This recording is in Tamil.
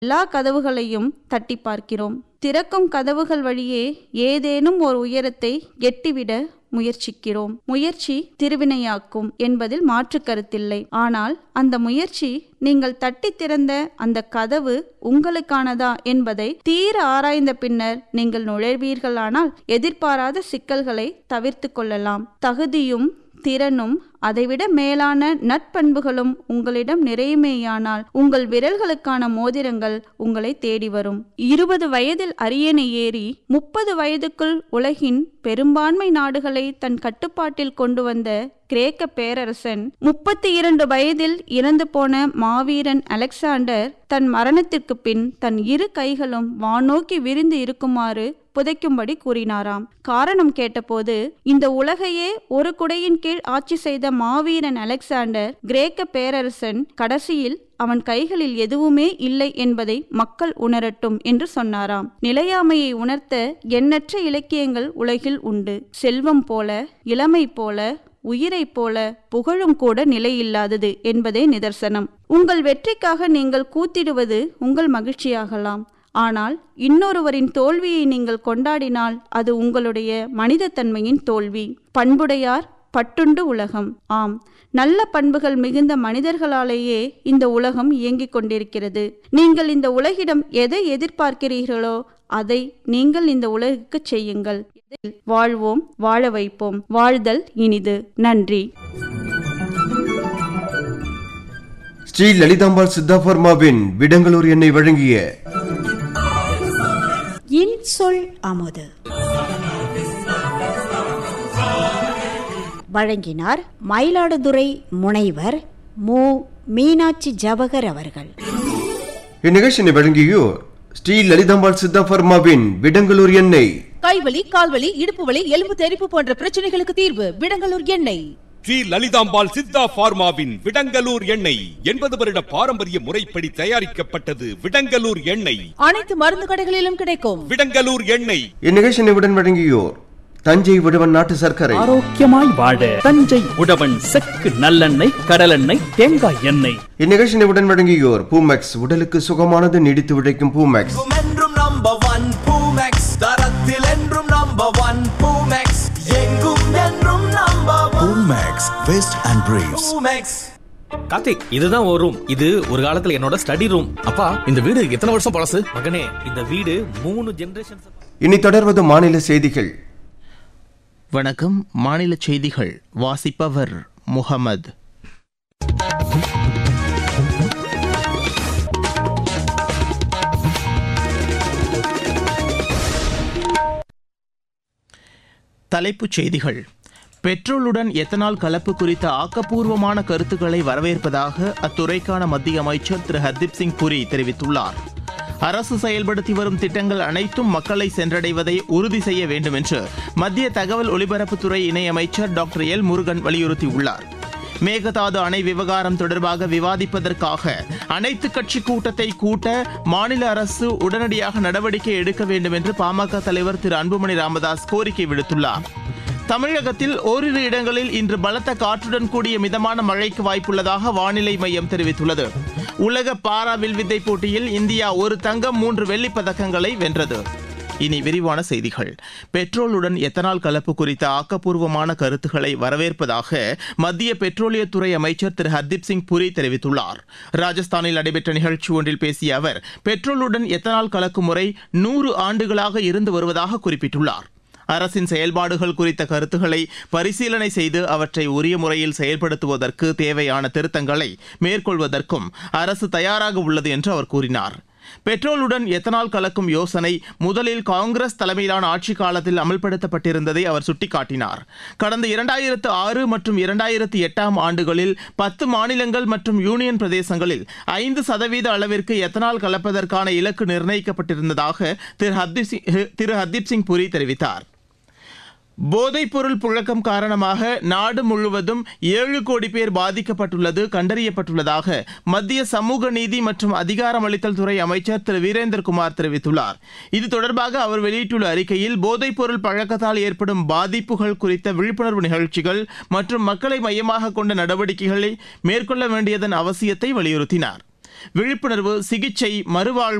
எல்லா கதவுகளையும் தட்டி பார்க்கிறோம் திறக்கும் கதவுகள் வழியே ஏதேனும் ஒரு உயரத்தை எட்டிவிட முயற்சிக்கிறோம் முயற்சி திருவினையாக்கும் என்பதில் மாற்று கருத்தில்லை ஆனால் அந்த முயற்சி நீங்கள் தட்டி திறந்த அந்த கதவு உங்களுக்கானதா என்பதை தீர ஆராய்ந்த பின்னர் நீங்கள் நுழைவீர்களானால் எதிர்பாராத சிக்கல்களை தவிர்த்து கொள்ளலாம் தகுதியும் திறனும் அதைவிட மேலான நட்பண்புகளும் உங்களிடம் நிறையுமேயானால் உங்கள் விரல்களுக்கான மோதிரங்கள் உங்களை தேடி வரும் இருபது வயதில் அரியணை ஏறி முப்பது வயதுக்குள் உலகின் பெரும்பான்மை நாடுகளை தன் கட்டுப்பாட்டில் கொண்டு வந்த கிரேக்க பேரரசன் முப்பத்தி இரண்டு வயதில் இறந்து போன மாவீரன் அலெக்சாண்டர் தன் மரணத்திற்கு பின் தன் இரு கைகளும் வானோக்கி விரிந்து இருக்குமாறு புதைக்கும்படி கூறினாராம் காரணம் கேட்டபோது இந்த உலகையே ஒரு குடையின் கீழ் ஆட்சி செய்த மாவீரன் அலெக்சாண்டர் கிரேக்க பேரரசன் கடைசியில் அவன் கைகளில் எதுவுமே இல்லை என்பதை மக்கள் உணரட்டும் என்று சொன்னாராம் நிலையாமையை உணர்த்த எண்ணற்ற இலக்கியங்கள் உலகில் உண்டு செல்வம் போல இளமை போல உயிரைப் போல புகழும் கூட நிலையில்லாதது என்பதே நிதர்சனம் உங்கள் வெற்றிக்காக நீங்கள் கூத்திடுவது உங்கள் மகிழ்ச்சியாகலாம் ஆனால் இன்னொருவரின் தோல்வியை நீங்கள் கொண்டாடினால் அது உங்களுடைய மனிதத்தன்மையின் தோல்வி பண்புடையார் பட்டுண்டு உலகம் ஆம் நல்ல பண்புகள் மிகுந்த மனிதர்களாலேயே இந்த உலகம் இயங்கிக் கொண்டிருக்கிறது நீங்கள் இந்த உலகிடம் எதை எதிர்பார்க்கிறீர்களோ அதை நீங்கள் இந்த உலகுக்கு செய்யுங்கள் வாழ்வோம் வாழ வைப்போம் வாழ்தல் இனிது நன்றி ஸ்ரீ லலிதாம்பாள் சித்தாபர்மாவின் விடங்களூர் எண்ணெய் வழங்கிய இன்சொல் அமுது வழங்கினார் மயிலாடுதுறை முனைவர் மு மீனாட்சி ஜவகர் அவர்கள் இந்நிகழ்ச்சியை வழங்கியோர் ஸ்ரீ லலிதாம்பாள் சித்தாபர்மாவின் விடங்களூர் எண்ணெய் கைவலி கால்வலி இடுப்பு வலி எலும்பு தெறிப்பு போன்ற பிரச்சனைகளுக்கு தீர்வு விடங்கலூர் எண்ணெய் ஸ்ரீ லலிதாம்பாள் சித்தா பார்மாவின் விடங்கலூர் எண்ணெய் எண்பது வருட பாரம்பரிய முறைப்படி தயாரிக்கப்பட்டது விடங்கலூர் எண்ணெய் அனைத்து மருந்து கடைகளிலும் கிடைக்கும் விடங்கலூர் எண்ணெய் இந்நிகழ்ச்சியை உடன் வழங்கியோர் தஞ்சை விடுவன் நாட்டு சர்க்கரை ஆரோக்கியமாய் வாழ தஞ்சை உழவன் செக்கு நல்லெண்ணெய் கடலெண்ணெய் தேங்காய் எண்ணெய் இந்நிகழ்ச்சியை உடன் வழங்கியோர் பூமெக்ஸ் உடலுக்கு சுகமானது நீடித்து உழைக்கும் பூமெக்ஸ் எங்கும் என்றும் நம்பர் ஒன் பூமெக்ஸ் தரத்தில் என்றும் நம்பர் ஒன் பூமெக்ஸ் எங்கும் என்றும் number one Max Vest and Briefs. Poomex Karthik இதுதான் ஒரு ரூம் இது ஒரு காலத்துல என்னோட ஸ்டடி ரூம் அப்பா இந்த வீடு எத்தனை வருஷம் பழசு மகனே இந்த வீடு மூணு ஜெனரேஷன் இனி தொடர்வது மாநில செய்திகள் வணக்கம் மாநில செய்திகள் வாசிப்பவர் முகமது தலைப்புச் செய்திகள் பெட்ரோலுடன் எத்தனால் கலப்பு குறித்த ஆக்கப்பூர்வமான கருத்துக்களை வரவேற்பதாக அத்துறைக்கான மத்திய அமைச்சர் திரு ஹர்தீப் சிங் புரி தெரிவித்துள்ளார் அரசு செயல்படுத்தி வரும் திட்டங்கள் அனைத்தும் மக்களை சென்றடைவதை உறுதி செய்ய வேண்டும் என்று மத்திய தகவல் ஒலிபரப்புத்துறை இணையமைச்சர் டாக்டர் எல் முருகன் வலியுறுத்தியுள்ளார் மேகதாது அணை விவகாரம் தொடர்பாக விவாதிப்பதற்காக அனைத்து கட்சி கூட்டத்தை கூட்ட மாநில அரசு உடனடியாக நடவடிக்கை எடுக்க வேண்டும் என்று பாமக தலைவர் திரு அன்புமணி ராமதாஸ் கோரிக்கை விடுத்துள்ளார் தமிழகத்தில் ஓரிரு இடங்களில் இன்று பலத்த காற்றுடன் கூடிய மிதமான மழைக்கு வாய்ப்புள்ளதாக வானிலை மையம் தெரிவித்துள்ளது உலக பாரா வில்வித்தை போட்டியில் இந்தியா ஒரு தங்கம் மூன்று வெள்ளிப் பதக்கங்களை வென்றது இனி விரிவான செய்திகள் பெட்ரோலுடன் எத்தனால் கலப்பு குறித்த ஆக்கப்பூர்வமான கருத்துக்களை வரவேற்பதாக மத்திய பெட்ரோலியத்துறை அமைச்சர் திரு ஹர்தீப் சிங் புரி தெரிவித்துள்ளார் ராஜஸ்தானில் நடைபெற்ற நிகழ்ச்சி ஒன்றில் பேசிய அவர் பெட்ரோலுடன் எத்தனால் கலக்கும் முறை நூறு ஆண்டுகளாக இருந்து வருவதாக குறிப்பிட்டுள்ளார் அரசின் செயல்பாடுகள் குறித்த கருத்துக்களை பரிசீலனை செய்து அவற்றை உரிய முறையில் செயல்படுத்துவதற்கு தேவையான திருத்தங்களை மேற்கொள்வதற்கும் அரசு தயாராக உள்ளது என்று அவர் கூறினார் பெட்ரோலுடன் எத்தனால் கலக்கும் யோசனை முதலில் காங்கிரஸ் தலைமையிலான ஆட்சி காலத்தில் அமல்படுத்தப்பட்டிருந்ததை அவர் சுட்டிக்காட்டினார் கடந்த இரண்டாயிரத்து ஆறு மற்றும் இரண்டாயிரத்து எட்டாம் ஆண்டுகளில் பத்து மாநிலங்கள் மற்றும் யூனியன் பிரதேசங்களில் ஐந்து சதவீத அளவிற்கு எத்தனால் கலப்பதற்கான இலக்கு நிர்ணயிக்கப்பட்டிருந்ததாக திரு ஹர்தீப் சிங் திரு ஹர்தீப் சிங் புரி தெரிவித்தார் போதைப்பொருள் புழக்கம் காரணமாக நாடு முழுவதும் ஏழு கோடி பேர் பாதிக்கப்பட்டுள்ளது கண்டறியப்பட்டுள்ளதாக மத்திய சமூக நீதி மற்றும் அதிகாரமளித்தல் துறை அமைச்சர் திரு வீரேந்திரகுமார் தெரிவித்துள்ளார் இது தொடர்பாக அவர் வெளியிட்டுள்ள அறிக்கையில் போதைப்பொருள் பழக்கத்தால் ஏற்படும் பாதிப்புகள் குறித்த விழிப்புணர்வு நிகழ்ச்சிகள் மற்றும் மக்களை மையமாக கொண்ட நடவடிக்கைகளை மேற்கொள்ள வேண்டியதன் அவசியத்தை வலியுறுத்தினார் விழிப்புணர்வு சிகிச்சை மறுவாழ்வு